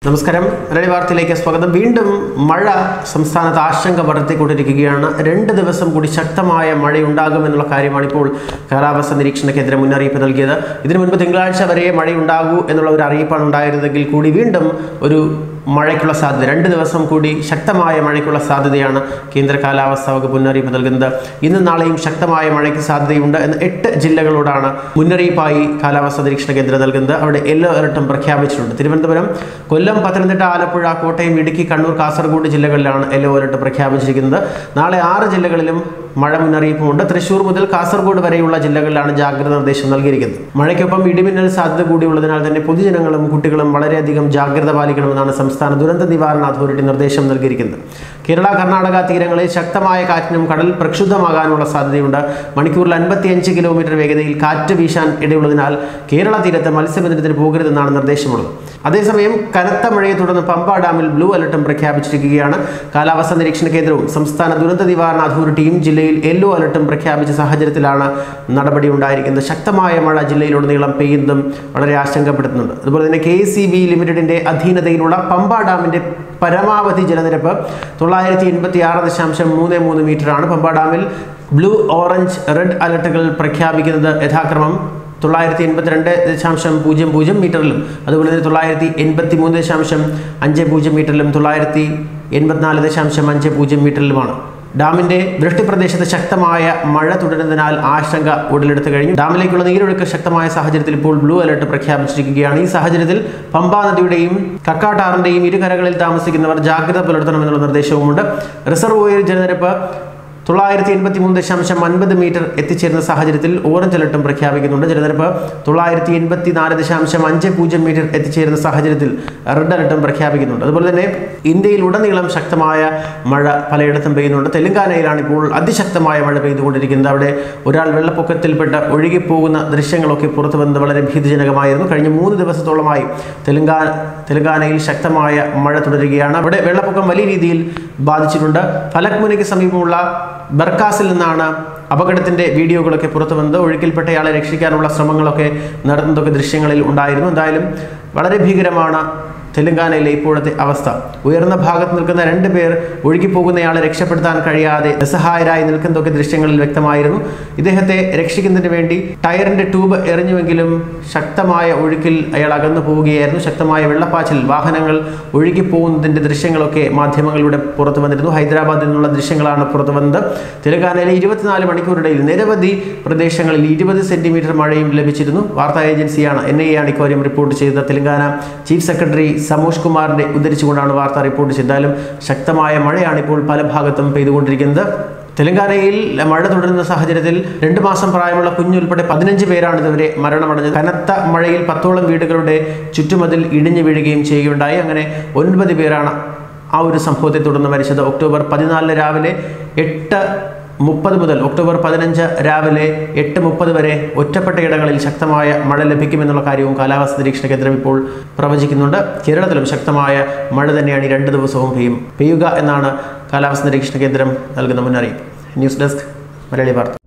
നമസ്കാരം മലയാളി വാർത്തയിലേക്ക് സ്വാഗതം വീണ്ടും മഴ സംസ്ഥാനത്ത് ആശങ്ക പടർത്തിക്കൊണ്ടിരിക്കുകയാണ് രണ്ട് ദിവസം കൂടി ശക്തമായ മഴയുണ്ടാകുമെന്നുള്ള കാര്യമാണ് ഇപ്പോൾ കാലാവസ്ഥ നിരീക്ഷണ കേന്ദ്രം മുന്നറിയിപ്പ് നൽകിയത് ഇതിനു മുൻപ് തിങ്കളാഴ്ച വരെ മഴയുണ്ടാകൂ എന്നുള്ള ഒരു അറിയിപ്പാണ് ഉണ്ടായിരുന്നെങ്കിൽ കൂടി വീണ്ടും ഒരു മഴയ്ക്കുള്ള സാധ്യത രണ്ട് ദിവസം കൂടി ശക്തമായ മഴയ്ക്കുള്ള സാധ്യതയാണ് കേന്ദ്ര കാലാവസ്ഥാ വകുപ്പ് മുന്നറിയിപ്പ് നൽകുന്നത് ഇന്നും നാളെയും ശക്തമായ മഴയ്ക്ക് സാധ്യതയുണ്ട് എന്ന് എട്ട് ജില്ലകളോടാണ് മുന്നറിയിപ്പായി കാലാവസ്ഥാ നിരീക്ഷണ കേന്ദ്രം നൽകുന്നത് അവിടെ യെല്ലോ അലർട്ടും പ്രഖ്യാപിച്ചിട്ടുണ്ട് തിരുവനന്തപുരം കൊല്ലം പത്തനംതിട്ട ആലപ്പുഴ കോട്ടയം ഇടുക്കി കണ്ണൂർ കാസർഗോഡ് ജില്ലകളിലാണ് യെല്ലോ അലർട്ട് പ്രഖ്യാപിച്ചിരിക്കുന്നത് നാളെ ആറ് ജില്ലകളിലും മഴ മുന്നറിയിപ്പുമുണ്ട് തൃശൂർ മുതൽ കാസർഗോഡ് വരെയുള്ള ജില്ലകളിലാണ് ജാഗ്രത നിർദ്ദേശം നൽകിയിരിക്കുന്നത് മഴയ്ക്കൊപ്പം ഇടിമിന്നൽ സാധ്യത കൂടിയുള്ളതിനാൽ തന്നെ പൊതുജനങ്ങളും കുട്ടികളും വളരെയധികം ജാഗ്രത പാലിക്കണമെന്നാണ് സംസ്ഥാന ദുരന്ത നിവാരണ അതോറിറ്റി നിർദ്ദേശം നൽകിയിരിക്കുന്നത് കേരള കർണാടക തീരങ്ങളിൽ ശക്തമായ കാറ്റിനും കടൽ പ്രക്ഷുബ്ധമാകാനുള്ള സാധ്യതയുണ്ട് മണിക്കൂറിൽ അൻപത്തിയഞ്ച് കിലോമീറ്റർ വേഗതയിൽ കാറ്റ് വീശാൻ ഇടയുള്ളതിനാൽ കേരള തീരത്ത് മത്സ്യബന്ധനത്തിന് പോകരുതെന്നാണ് നിർദ്ദേശമുള്ളത് അതേസമയം കനത്ത മഴയെ തുടർന്ന് പമ്പ ഡാമിൽ ബ്ലൂ അലർട്ടും പ്രഖ്യാപിച്ചിരിക്കുകയാണ് കാലാവസ്ഥാ നിരീക്ഷണ കേന്ദ്രവും സംസ്ഥാന ദുരന്ത നിവാരണ അതോറിറ്റിയും ജില്ലയിൽ യെല്ലോ അലർട്ടും പ്രഖ്യാപിച്ച സാഹചര്യത്തിലാണ് നടപടി ഉണ്ടായിരിക്കുന്നത് ശക്തമായ മഴ ജില്ലയിലുടനീളം പെയ്യുന്നതും വളരെ ആശങ്കപ്പെടുത്തുന്നുണ്ട് അതുപോലെ തന്നെ കെ സി ബി ലിമിറ്റഡിന്റെ അധീനതയിലുള്ള പമ്പ ഡാമിന്റെ പരമാവധി ജലനിരപ്പ് തൊള്ളായിരത്തി എൺപത്തി ആറ് ദശാംശം മൂന്ന് മൂന്ന് മീറ്ററാണ് പമ്പ ഡാമിൽ ബ്ലൂ ഓറഞ്ച് റെഡ് അലർട്ടുകൾ പ്രഖ്യാപിക്കുന്നത് യഥാക്രമം തൊള്ളായിരത്തി എൺപത്തിരണ്ട് ദശാംശം പൂജ്യം പൂജ്യം മീറ്ററിലും അതുപോലെ തന്നെ തൊള്ളായിരത്തി എൺപത്തി മൂന്ന് ദശാംശം അഞ്ച് പൂജ്യം മീറ്ററിലും തൊള്ളായിരത്തി എൺപത്തിനാല് ദശാംശം അഞ്ച് പൂജ്യം മീറ്ററിലുമാണ് ഡാമിന്റെ വൃഷ്ടിപ്രദേശത്ത് ശക്തമായ മഴ തുടരുന്നതിനാൽ ആശങ്ക ഉടലെടുത്തു കഴിഞ്ഞു ഡാമിലേക്കുള്ള നീരൊഴുക്ക് ശക്തമായ സാഹചര്യത്തിൽ ഇപ്പോൾ ബ്ലൂ അലർട്ട് പ്രഖ്യാപിച്ചിരിക്കുകയാണ് ഈ സാഹചര്യത്തിൽ പമ്പാ നദിയുടെയും കക്കാട്ടാറിന്റെയും ഇരുകരകളിൽ താമസിക്കുന്നവർ ജാഗ്രത പുലർത്തണമെന്നുള്ള നിർദ്ദേശവുമുണ്ട് റിസർവോയർ ജലനിരപ്പ് തൊള്ളായിരത്തി എൺപത്തി മൂന്ന് ദശാംശം അൻപത് മീറ്റർ എത്തിച്ചേരുന്ന സാഹചര്യത്തിൽ ഓറഞ്ച് അലർട്ടും പ്രഖ്യാപിക്കുന്നുണ്ട് ജലനിരപ്പ് തൊള്ളായിരത്തി എൺപത്തി നാല് ദശാംശം അഞ്ച് പൂജ്യം മീറ്റർ എത്തിച്ചേരുന്ന സാഹചര്യത്തിൽ റെഡ് അലർട്ടും പ്രഖ്യാപിക്കുന്നുണ്ട് അതുപോലെ തന്നെ ഇന്ത്യയിൽ ഉടനീളം ശക്തമായ മഴ പലയിടത്തും പെയ്യുന്നുണ്ട് തെലങ്കാനയിലാണ് ഇപ്പോൾ അതിശക്തമായ മഴ പെയ്തുകൊണ്ടിരിക്കുന്നത് അവിടെ ഒരാൾ വെള്ളപ്പൊക്കത്തിൽപ്പെട്ട് ഒഴുകിപ്പോകുന്ന ദൃശ്യങ്ങളൊക്കെ പുറത്തു വന്നത് വളരെ ഭീതിജനകമായിരുന്നു കഴിഞ്ഞ മൂന്ന് ദിവസത്തോളമായി തെലങ്കാന തെലങ്കാനയിൽ ശക്തമായ മഴ തുടരുകയാണ് അവിടെ വെള്ളപ്പൊക്കം വലിയ രീതിയിൽ ബാധിച്ചിട്ടുണ്ട് ഫലക്മുനയ്ക്ക് സമീപമുള്ള ബർക്കാസിൽ നിന്നാണ് അപകടത്തിന്റെ വീഡിയോകളൊക്കെ പുറത്തു വന്നത് ഒഴുക്കിൽപ്പെട്ടയാളെ രക്ഷിക്കാനുള്ള ശ്രമങ്ങളൊക്കെ നടത്തുന്നതൊക്കെ ദൃശ്യങ്ങളിൽ ഉണ്ടായിരുന്നു എന്തായാലും വളരെ ഭീകരമാണ് തെലങ്കാനയിലെ ഇപ്പോഴത്തെ അവസ്ഥ ഉയർന്ന ഭാഗത്ത് നിൽക്കുന്ന രണ്ട് പേർ ഒഴുകിപ്പോകുന്നയാളെ രക്ഷപ്പെടുത്താൻ കഴിയാതെ നിസ്സഹായരായി നിൽക്കുന്നതൊക്കെ ദൃശ്യങ്ങളിൽ വ്യക്തമായിരുന്നു ഇദ്ദേഹത്തെ രക്ഷിക്കുന്നതിന് വേണ്ടി ടയറിന്റെ ട്യൂബ് എറിഞ്ഞുവെങ്കിലും ശക്തമായ ഒഴുക്കിൽ അയാൾ അകന്നു പോവുകയായിരുന്നു ശക്തമായ വെള്ളപ്പാച്ചിൽ വാഹനങ്ങൾ ഒഴുകിപ്പോകുന്നതിന്റെ ദൃശ്യങ്ങളൊക്കെ മാധ്യമങ്ങളിലൂടെ പുറത്തു വന്നിരുന്നു ഹൈദരാബാദിൽ നിന്നുള്ള ദൃശ്യങ്ങളാണ് പുറത്തു വന്നത് തെലങ്കാനയിലെ ഇരുപത്തിനാല് മണിക്കൂറിടയിൽ നിരവധി പ്രദേശങ്ങളിൽ ഇരുപത് സെന്റിമീറ്റർ മഴയും ലഭിച്ചിരുന്നു വാർത്താ ഏജൻസിയാണ് എൻ ഐ ആണ് ഇക്കാര്യം റിപ്പോർട്ട് ചെയ്തത് തെലങ്കാന ചീഫ് സെക്രട്ടറി സമോഷ് കുമാറിനെ ഉദ്ധരിച്ചുകൊണ്ടാണ് വാർത്ത റിപ്പോർട്ട് ചെയ്താലും ശക്തമായ മഴയാണ് ഇപ്പോൾ പല ഭാഗത്തും പെയ്തുകൊണ്ടിരിക്കുന്നത് തെലങ്കാനയിൽ മഴ തുടരുന്ന സാഹചര്യത്തിൽ രണ്ട് മാസം പ്രായമുള്ള കുഞ്ഞുൾപ്പെടെ പതിനഞ്ച് പേരാണ് ഇതുവരെ മരണമടഞ്ഞത് കനത്ത മഴയിൽ പത്തോളം വീടുകളുടെ ചുറ്റുമതിൽ ഇടിഞ്ഞു വീഴുകയും ചെയ്യുകയുണ്ടായി അങ്ങനെ ഒൻപത് പേരാണ് ആ ഒരു സംഭവത്തെ തുടർന്ന് മരിച്ചത് ഒക്ടോബർ പതിനാലിന് രാവിലെ എട്ട് മുപ്പത് മുതൽ ഒക്ടോബർ പതിനഞ്ച് രാവിലെ എട്ട് മുപ്പത് വരെ ഒറ്റപ്പെട്ട ഇടങ്ങളിൽ ശക്തമായ മഴ ലഭിക്കുമെന്നുള്ള കാര്യവും കാലാവസ്ഥ നിരീക്ഷണ കേന്ദ്രം ഇപ്പോൾ പ്രവചിക്കുന്നുണ്ട് കേരളത്തിലും ശക്തമായ മഴ തന്നെയാണ് ഈ രണ്ട് ദിവസവും പെയ്യും പെയ്യുക എന്നാണ് കാലാവസ്ഥ നിരീക്ഷണ കേന്ദ്രം നൽകുന്ന മുന്നറിയിപ്പ് ന്യൂസ് ഡെസ്ക് മലയാളി വാർത്ത